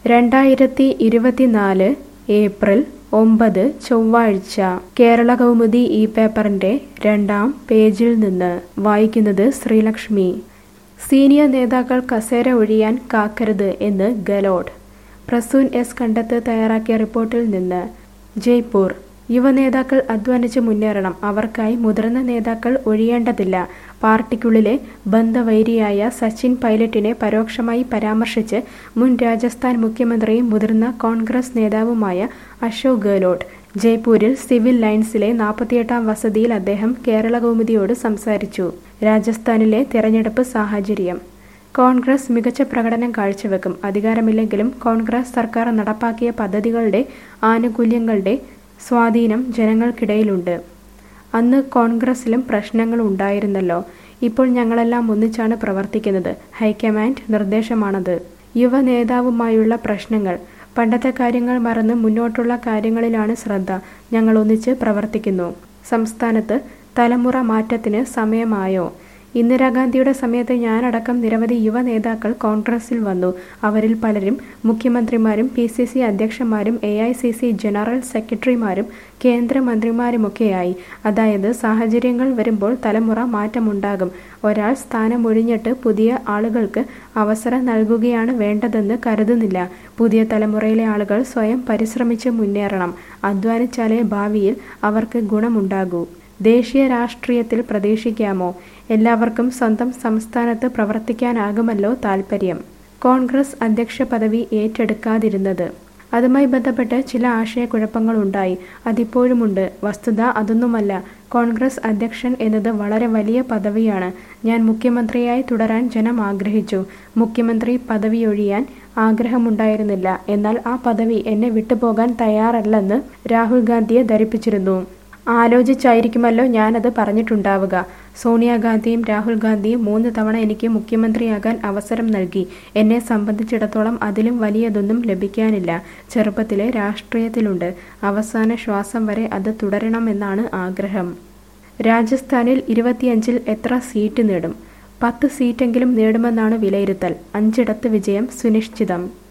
രണ്ടായിരത്തി ഇരുപത്തിനാല് ഏപ്രിൽ ഒമ്പത് ചൊവ്വാഴ്ച കേരള കൗമുദി ഈ പേപ്പറിന്റെ രണ്ടാം പേജിൽ നിന്ന് വായിക്കുന്നത് ശ്രീലക്ഷ്മി സീനിയർ നേതാക്കൾ കസേര ഒഴിയാൻ കാക്കരുത് എന്ന് ഗലോഡ് പ്രസൂൻ എസ് കണ്ടത്ത് തയ്യാറാക്കിയ റിപ്പോർട്ടിൽ നിന്ന് ജയ്പൂർ യുവനേതാക്കൾ അധ്വാനിച്ച് മുന്നേറണം അവർക്കായി മുതിർന്ന നേതാക്കൾ ഒഴിയേണ്ടതില്ല പാർട്ടിക്കുള്ളിലെ ബന്ധവൈരിയായ സച്ചിൻ പൈലറ്റിനെ പരോക്ഷമായി പരാമർശിച്ച് മുൻ രാജസ്ഥാൻ മുഖ്യമന്ത്രിയും മുതിർന്ന കോൺഗ്രസ് നേതാവുമായ അശോക് ഗെഹ്ലോട്ട് ജയ്പൂരിൽ സിവിൽ ലൈൻസിലെ നാൽപ്പത്തിയെട്ടാം വസതിയിൽ അദ്ദേഹം കേരള കൗമുദിയോട് സംസാരിച്ചു രാജസ്ഥാനിലെ തെരഞ്ഞെടുപ്പ് സാഹചര്യം കോൺഗ്രസ് മികച്ച പ്രകടനം കാഴ്ചവെക്കും അധികാരമില്ലെങ്കിലും കോൺഗ്രസ് സർക്കാർ നടപ്പാക്കിയ പദ്ധതികളുടെ ആനുകൂല്യങ്ങളുടെ സ്വാധീനം ജനങ്ങൾക്കിടയിലുണ്ട് അന്ന് കോൺഗ്രസിലും പ്രശ്നങ്ങൾ ഉണ്ടായിരുന്നല്ലോ ഇപ്പോൾ ഞങ്ങളെല്ലാം ഒന്നിച്ചാണ് പ്രവർത്തിക്കുന്നത് ഹൈക്കമാൻഡ് നിർദ്ദേശമാണത് യുവ നേതാവുമായുള്ള പ്രശ്നങ്ങൾ പണ്ടത്തെ കാര്യങ്ങൾ മറന്ന് മുന്നോട്ടുള്ള കാര്യങ്ങളിലാണ് ശ്രദ്ധ ഞങ്ങൾ ഒന്നിച്ച് പ്രവർത്തിക്കുന്നു സംസ്ഥാനത്ത് തലമുറ മാറ്റത്തിന് സമയമായോ ഇന്ദിരാഗാന്ധിയുടെ സമയത്ത് ഞാനടക്കം നിരവധി യുവ നേതാക്കൾ കോൺഗ്രസിൽ വന്നു അവരിൽ പലരും മുഖ്യമന്ത്രിമാരും പി സി സി അധ്യക്ഷന്മാരും A I C C general സെക്രട്ടറിമാരും കേന്ദ്രമന്ത്രിമാരുമൊക്കെയായി അതായത് സാഹചര്യങ്ങൾ വരുമ്പോൾ തലമുറ മാറ്റമുണ്ടാകും ഒരാൾ സ്ഥാനമൊഴിഞ്ഞിട്ട് പുതിയ ആളുകൾക്ക് അവസരം നൽകുകയാണ് വേണ്ടതെന്ന് കരുതുന്നില്ല പുതിയ തലമുറയിലെ ആളുകൾ സ്വയം പരിശ്രമിച്ച് മുന്നേറണം അധ്വാനിച്ചാലേ ഭാവിയിൽ അവർക്ക് ഗുണമുണ്ടാകൂ ദേശീയ രാഷ്ട്രീയത്തിൽ പ്രതീക്ഷിക്കാമോ എല്ലാവർക്കും സ്വന്തം സംസ്ഥാനത്ത് പ്രവർത്തിക്കാനാകുമല്ലോ താൽപ്പര്യം കോൺഗ്രസ് അധ്യക്ഷ പദവി ഏറ്റെടുക്കാതിരുന്നത് അതുമായി ബന്ധപ്പെട്ട് ചില ആശയക്കുഴപ്പങ്ങളുണ്ടായി അതിപ്പോഴുമുണ്ട് വസ്തുത അതൊന്നുമല്ല കോൺഗ്രസ് അധ്യക്ഷൻ എന്നത് വളരെ വലിയ പദവിയാണ് ഞാൻ മുഖ്യമന്ത്രിയായി തുടരാൻ ജനം ആഗ്രഹിച്ചു മുഖ്യമന്ത്രി പദവിയൊഴിയാൻ ആഗ്രഹമുണ്ടായിരുന്നില്ല എന്നാൽ ആ പദവി എന്നെ വിട്ടുപോകാൻ തയ്യാറല്ലെന്ന് രാഹുൽ ഗാന്ധിയെ ധരിപ്പിച്ചിരുന്നു ആലോചിച്ചായിരിക്കുമല്ലോ ഞാനത് പറഞ്ഞിട്ടുണ്ടാവുക സോണിയാഗാന്ധിയും രാഹുൽ ഗാന്ധിയും മൂന്ന് തവണ എനിക്ക് മുഖ്യമന്ത്രിയാകാൻ അവസരം നൽകി എന്നെ സംബന്ധിച്ചിടത്തോളം അതിലും വലിയതൊന്നും ലഭിക്കാനില്ല ചെറുപ്പത്തിലെ രാഷ്ട്രീയത്തിലുണ്ട് അവസാന ശ്വാസം വരെ അത് തുടരണമെന്നാണ് ആഗ്രഹം രാജസ്ഥാനിൽ ഇരുപത്തിയഞ്ചിൽ എത്ര സീറ്റ് നേടും പത്ത് സീറ്റെങ്കിലും നേടുമെന്നാണ് വിലയിരുത്തൽ അഞ്ചിടത്ത് വിജയം സുനിശ്ചിതം